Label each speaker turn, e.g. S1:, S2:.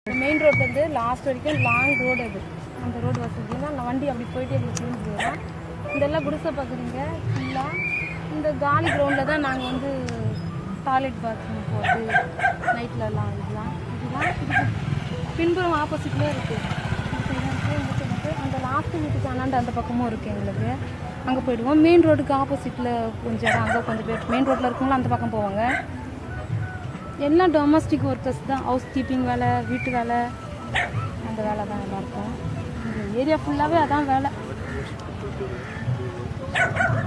S1: main ரோட்லேருந்து last வரைக்கும் long road அது அந்த ரோடு வசதி தான் வண்டி அப்படி போயிட்டு எங்களுக்கு திரும்பி போயிடும் இதெல்லாம் குடிசை பார்க்குறீங்க ஃபுல்லாக இந்த காலி கிரவுண்டில் தான் நாங்கள் வந்து டாய்லெட் பாத்ரூம் போட்டு நைட்லலாம் இதெல்லாம் இதெல்லாம் இதுக்கு பின்புறம் ஆப்போசிட்லேயே இருக்குது அந்த லாஸ்ட் வீட்டுக்கு அண்ணாண்டு அந்த பக்கமும் இருக்குது எங்களுக்கு அங்கே போயிடுவோம் மெயின் ரோடுக்கு ஆப்போசிட்டில் கொஞ்சம் இடம் அங்கே கொஞ்சம் பேர் மெயின் ரோட்டில் இருக்கவங்களும் அந்த பக்கம் போவாங்க எல்லாம் டொமஸ்டிக் ஒர்க்கர்ஸ் தான் ஹவுஸ் கீப்பிங் வேலை வீட்டு வேலை அந்த வேலை தான் எல்லாருக்கும் இந்த ஏரியா ஃபுல்லாகவே அதான் வேலை